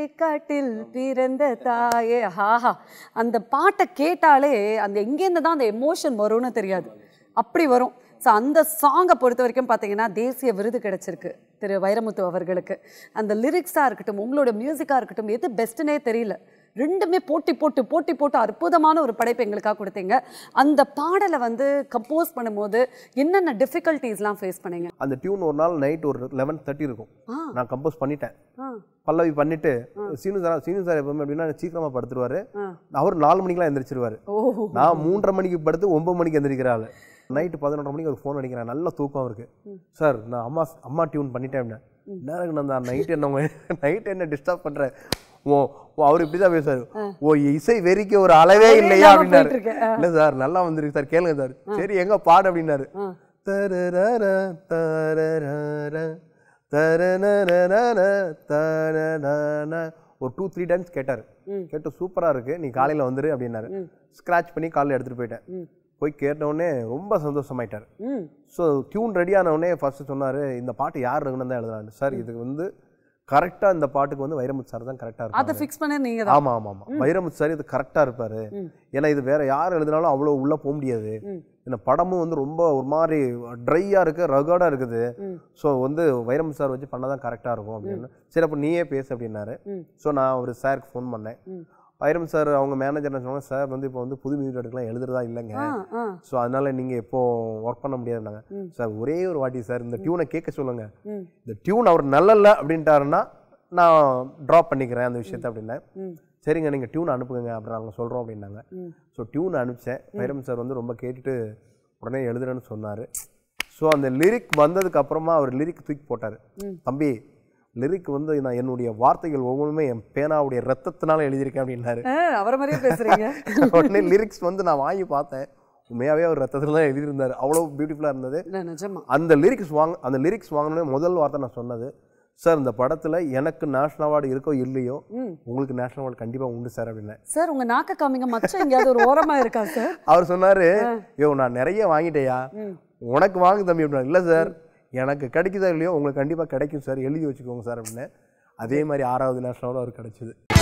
காட்டில் பிறந்த தாயே ஹாஹா அந்த பாட்டை கேட்டாலே அந்த எங்கேருந்து தான் அந்த எமோஷன் வரும்னு தெரியாது அப்படி வரும் ஸோ அந்த சாங்கை பொறுத்த வரைக்கும் பார்த்தீங்கன்னா தேசிய விருது கிடைச்சிருக்கு திரு வைரமுத்து அவர்களுக்கு அந்த லிரிக்ஸாக இருக்கட்டும் உங்களோட மியூசிக்காக இருக்கட்டும் எது பெஸ்ட்டுனே தெரியல ரெண்டுமே போட்டி போட்டு போட்டி போட்டு அற்புதமான ஒரு படைப்பு எங்களுக்காக கொடுத்தீங்க அந்த பாடலை வந்து கம்போஸ் பண்ணும்போது என்னென்ன டிஃபிகல்ட்டிஸ்லாம் ஃபேஸ் பண்ணீங்க அந்த டியூன் ஒரு நாள் நைட் ஒரு லெவன் தேர்ட்டி இருக்கும் ஆ நான் கம்போஸ் பண்ணிட்டேன் ஆ பல்லவி பண்ணிட்டு சீனு சார் சீனு சார் எப்பவுமே எப்படின்னா சீக்கிரமா படுத்துருவாரு ஆ. அவர் நாலு மணிக்கெல்லாம் எந்திரிச்சிருவாரு ஓ நான் மூன்றரை மணிக்கு படுத்து ஒன்பது மணிக்கு எந்திரிக்கிறாள் நைட்டு பதினொன்றரை மணிக்கு ஒரு ஃபோன் அடிக்கிறேன் நல்ல தூக்கம் இருக்கு சார் நான் அம்மா அம்மா டியூன் பண்ணிட்டேன் அப்படின்னா. என்ன இருக்கு நான் நைட் என்ன நைட் என்ன டிஸ்டர்ப் பண்றேன் ஓ ஓ அவர் இப்படி தான் பேசுவார் ஓ இசை வெறிக்க ஒரு அளவே இல்லையா இல்லாம அப்படின்னாரு போயிட்டு இருக்கு. இல்லை சார் நல்லா வந்திருக்கு சார் கேளுங்க சார் சரி எங்க பாடு அப்படின்னாரு ஆ. தரரர, தரரர, தரனனனன, தரனன. ஒரு டூ த்ரீ டைம்ஸ் கேட்டார் கேட்டு சூப்பரா இருக்கு நீ காலையில வந்துரு அப்படின்னாரு ஸ்க்ராட்ச் பண்ணி காலைல எடுத்துட்டு போயிட்டேன் போய் கேட்ட உடனே ரொம்ப சந்தோஷமாயிட்டார் ம் ஸோ டியூன் ரெடி ஆன உடனே ஃபர்ஸ்ட் சொன்னாரு இந்த பாட்டு யார் இருக்குன்னு தான் எழுதுறாரு சார் இதுக்கு வந்து கரெக்டா இந்த பாட்டுக்கு வந்து வைரமுத்து சார் தான் கரெக்டா அதை இருக்கும் ஃபிக்ஸ் பண்ண நீங்க தான் ஆமா ஆமா ஆமா வைரமுத்து சார் இது கரெக்டா இருப்பாரு ம். ஏன்னா இது வேற யார் எழுதினாலும் அவ்வளோ உள்ள போக முடியாது ம். இந்த படமும் வந்து ரொம்ப ஒரு மாதிரி ட்ரையா இருக்கு ரகடா இருக்குது ம். ஸோ வந்து வைரமுத்து சார் வச்சு பண்ணாதான் கரெக்டா இருக்கும் அப்படின்னு சரி அப்போ நீயே பேசு அப்படின்னாரு ம். ஸோ நான் ஒரு சாருக்கு ஃபோன் பண்ணேன் ம். வைரம் சார் அவங்க மேனேஜர் என்ன சொன்னாங்க சார் வந்து இப்போ வந்து புது மியூசிக் எடுக்கலாம் எழுதுறதா இல்லைங்க ஆ ஆ ஸோ அதனால நீங்க இப்போ ஒர்க் பண்ண முடியாதுனாங்க ம். சார் ஒரே ஒரு வாட்டி சார் இந்த டியூனை கேட்க சொல்லுங்க ம் இந்த டியூன் அவர் நல்லல அப்படின்ட்டாருன்னா நான் ட்ராப் பண்ணிக்கிறேன் அந்த விஷயத்த அப்படின்னேன் ம் சரிங்க நீங்கள் டியூன் அனுப்புங்க அப்புறம் நாங்கள் சொல்கிறோம் அப்படின்னாங்க ம் ஸோ டியூன் அனுப்பிச்சேன் வைரம் சார் வந்து ரொம்ப கேட்டுட்டு உடனே எழுதுறேன்னு சொன்னார் ஸோ அந்த லிரிக் வந்ததுக்கு அப்புறமா அவர் லிரிக் தூக்கி போட்டார் ம். தம்பி லிரிக் வந்து நான் என்னுடைய வார்த்தைகள் ஒவ்வொன்றுமே என் பேனாவுடைய ரத்தத்தினால எழுதியிருக்கேன் அப்படின்னாரு ஆ, அவரை மாதிரியே பேசுறீங்க உடனே லிரிக்ஸ் வந்து நான் வாங்கி பார்த்தேன் உண்மையாகவே அவர் ரத்தத்தில் தான் எழுதியிருந்தார் அவ்வளோ பியூட்டிஃபுல்லாக இருந்தது இல்ல நிஜமா அந்த லிரிக்ஸ் வாங்க அந்த லிரிக்ஸ் வாங்கினோடனே முதல் வார்த்தை நான் சொன்னது சார் இந்த படத்தில் எனக்கு நேஷனல் அவார்டு இருக்கோ இல்லையோ ம் உங்களுக்கு நேஷனல் அவார்டு கண்டிப்பாக உண்டு சார் அப்படின்னேன் சார் உங்க நாக்க காமிங்க மச்சம் எங்கேயாவது ஒரு ஓரமா இருக்கா சார் அவர் சொன்னாரு யோ நான் நிறைய வாங்கிட்டேயா ம் உனக்கு வாங்கு தம்பி அப்படின்னா இல்லை சார் எனக்கு கிடைக்குதா இல்லையோ உங்களுக்கு கண்டிப்பாக கிடைக்கும் சார் எழுதி வச்சுக்கோங்க சார் அப்படின்னு அதே மாதிரி ஆறாவது நேஷனல் அவர் கிடைச்சிது